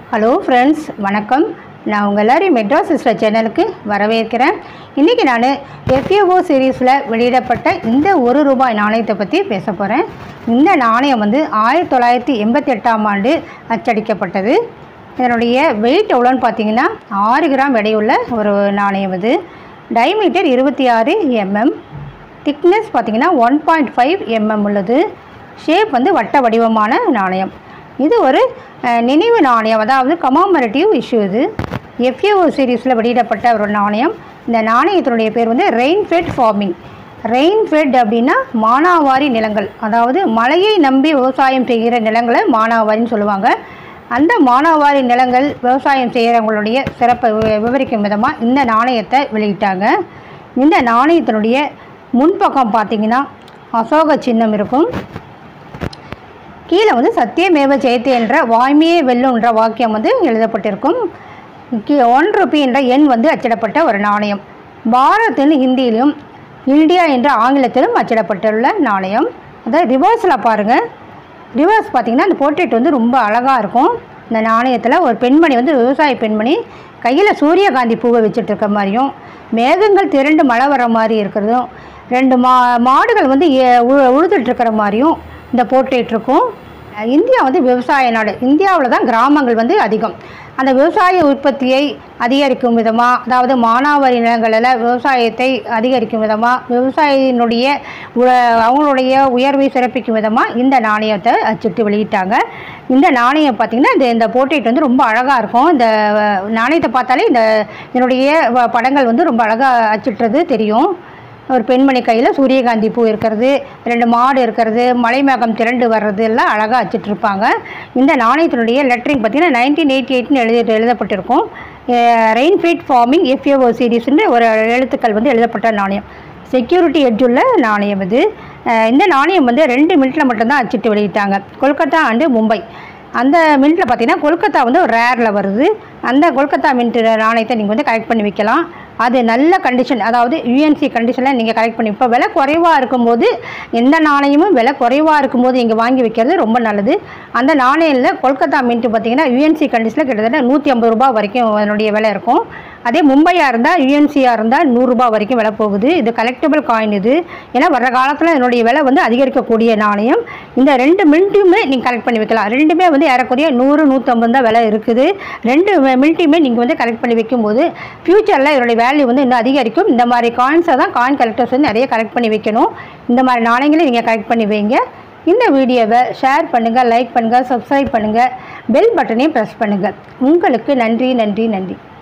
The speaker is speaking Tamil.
ஹலோ ஃப்ரெண்ட்ஸ் வணக்கம் நான் உங்கள் எல்லாரையும் மெட்ரோ சிஸ்டர் சேனலுக்கு வரவேற்கிறேன் இன்றைக்கி நான் எஃப்ஏஓ சீரீஸில் வெளியிடப்பட்ட இந்த ஒரு ரூபாய் நாணயத்தை பற்றி பேச போகிறேன் இந்த நாணயம் வந்து ஆயிரத்தி தொள்ளாயிரத்தி எண்பத்தி எட்டாம் ஆண்டு அச்சடிக்கப்பட்டது இதனுடைய வெயிட் எவ்வளோன்னு பார்த்தீங்கன்னா ஆறு கிராம் எடையுள்ள ஒரு நாணயம் இது டைமீட்டர் இருபத்தி ஆறு எம்எம் திக்னஸ் பார்த்தீங்கன்னா ஒன் பாயிண்ட் ஃபைவ் எம்எம் உள்ளது ஷேப் வந்து வட்ட வடிவமான நாணயம் இது ஒரு அஹ், நினைவு நாணயம் அதாவது கமாமரேட்டிவ் இஷ்யூ இது எஃப்ஏஓ சீரீஸில் வெளியிடப்பட்ட ஒரு நாணயம் இந்த நாணயத்தினுடைய பேர் வந்து ரெயின்ஃபெட் ஃபார்மிங் ரெயின்ஃபெட் அப்படின்னா மானாவாரி நிலங்கள் அதாவது மழையை நம்பி விவசாயம் செய்கிற நிலங்களை மானாவாரின்னு சொல்லுவாங்க அந்த மானாவாரி நிலங்கள் விவசாயம் செய்கிறவங்களுடைய சிறப்பை வி- விவரிக்கும் விதமாக இந்த நாணயத்தை வெளியிட்டாங்க இந்த நாணயத்தினுடைய முன்பக்கம் பார்த்தீங்கன்னா அசோக சின்னம் இருக்கும் கீழே வந்து சத்தியமேவ ஜெயத்தே என்ற வாய்மையே வெல்லுன்ற வாக்கியம் வந்து எழுதப்பட்டிருக்கும் கீ ஒன் ருபி என்ற எண் வந்து அச்சிடப்பட்ட ஒரு நாணயம் பாரத்னு ஹிந்தியிலும் இந்தியா என்ற ஆங்கிலத்திலும் அச்சிடப்பட்டுள்ள நாணயம் அதாவது ரிவர்ஸில் பாருங்கள் ரிவர்ஸ் பார்த்தீங்கன்னா அந்த போர்ட்ரேட் வந்து ரொம்ப அழகாக இருக்கும் இந்த நாணயத்தில் ஒரு பெண்மணி வந்து விவசாய பெண்மணி கையில் சூரியகாந்தி பூவை வச்சுட்டு இருக்க மாதிரியும் மேகங்கள் திரண்டு மழை வர மாதிரி இருக்கிறதும் ரெண்டு மா மாடுகள் வந்து ஏ- உழு- உழுதுட்டு இருக்கிற மாதிரியும் இந்த போர்ட்ரேட் இருக்கும் அஹ் இந்தியா வந்து விவசாய நாடு இந்தியாவில் தான் கிராமங்கள் வந்து அதிகம் அந்த விவசாய உற்பத்தியை அதிகரிக்கும் விதமாக அதாவது மானாவாரி நிலங்களில் விவசாயத்தை அதிகரிக்கும் விதமாக விவசாயினுடைய உ- அவங்களுடைய உயர்வை சிறப்பிக்கும் விதமாக இந்த நாணயத்தை அச்சிட்டு வெளியிட்டாங்க இந்த நாணயம் பார்த்திங்கன்னா இந்த இந்த போர்ட்ரேட் வந்து ரொம்ப அழகாக இருக்கும் இந்த அஹ், நாணயத்தை பார்த்தாலே இந்த இதனுடைய வ- படங்கள் வந்து ரொம்ப அழகாக அச்சிட்டுறது தெரியும் ஒரு பெண்மணி கையில் சூரியகாந்தி பூ இருக்கிறது ரெண்டு மாடு இருக்கிறது மலைமேகம் திரண்டு வர்றது எல்லாம் அழகாக வச்சுட்ருப்பாங்க இந்த நாணயத்தினுடைய லெட்டரிங் பார்த்தீங்கன்னா நைன்டீன் எயிட்டி எயிட்னு எழுதி எழுதப்பட்டிருக்கும் ரெயின்ஃபீட் ஃபார்மிங் எஃப்ஏஓ சீரீஸ்னு ஒரு எழுத்துக்கள் வந்து எழுதப்பட்ட நாணயம் செக்யூரிட்டி எட்ஜுள்ள நாணயம் இது அஹ் இந்த நாணயம் வந்து ரெண்டு மினிட்டில் மட்டும்தான் அச்சிட்டு வெளியிட்டாங்க கொல்கத்தா அண்டு மும்பை அந்த மின்ட்டில் பார்த்தீங்கன்னா கொல்கத்தா வந்து ஒரு ரேரில் வருது அந்த கொல்கத்தா மின்ட் நாணயத்தை நீங்கள் வந்து கலெக்ட் பண்ணி வைக்கலாம் அது நல்ல கண்டிஷன் அதாவது யூஎன்சி கண்டிஷனில் நீங்கள் கலெக்ட் பண்ணி இப்போ விலை குறைவாக இருக்கும்போது எந்த நாணயமும் விலை குறைவாக இருக்கும்போது நீங்கள் வாங்கி வைக்கிறது ரொம்ப நல்லது அந்த நாணயத்தில் கொல்கத்தா மின்ட் பார்த்தீங்கன்னா யூஎன்சி கண்டிஷனில் கிட்டத்தட்ட நூற்றி ஐம்பது ரூபாய் வரைக்கும் அதனுடைய விலை இருக்கும் அதே மும்பையாக இருந்தால் யூஎன்சியாக இருந்தால் நூறுரூபா வரைக்கும் விலை போகுது இது கலெக்டபிள் காயின் இது ஏன்னா வர்ற காலத்தில் இதனுடைய விலை வந்து அதிகரிக்கக்கூடிய நாணயம் இந்த ரெண்டு மில்ட்டையுமே நீங்கள் கலெக்ட் பண்ணி வைக்கலாம் ரெண்டுமே வந்து ஏறக்குறைய நூறு நூற்றம்பது தான் விலை இருக்குது ரெண்டு மில்ட்டையுமே நீங்கள் வந்து கலெக்ட் பண்ணி வைக்கும்போது ஃப்யூச்சரில் இதனுடைய வேல்யூ வந்து இன்னும் அதிகரிக்கும் இந்த மாதிரி காயின்ஸை தான் காயின் கலெக்டர்ஸ் வந்து நிறைய கலெக்ட் பண்ணி வைக்கணும் இந்த மாதிரி நாணயங்களை நீங்கள் கலெக்ட் பண்ணி வைங்க இந்த வீடியோவை ஷேர் பண்ணுங்கள் லைக் பண்ணுங்கள் சப்ஸ்கிரைப் பண்ணுங்கள் பெல் பட்டனையும் ப்ரெஸ் பண்ணுங்கள் உங்களுக்கு நன்றி நன்றி நன்றி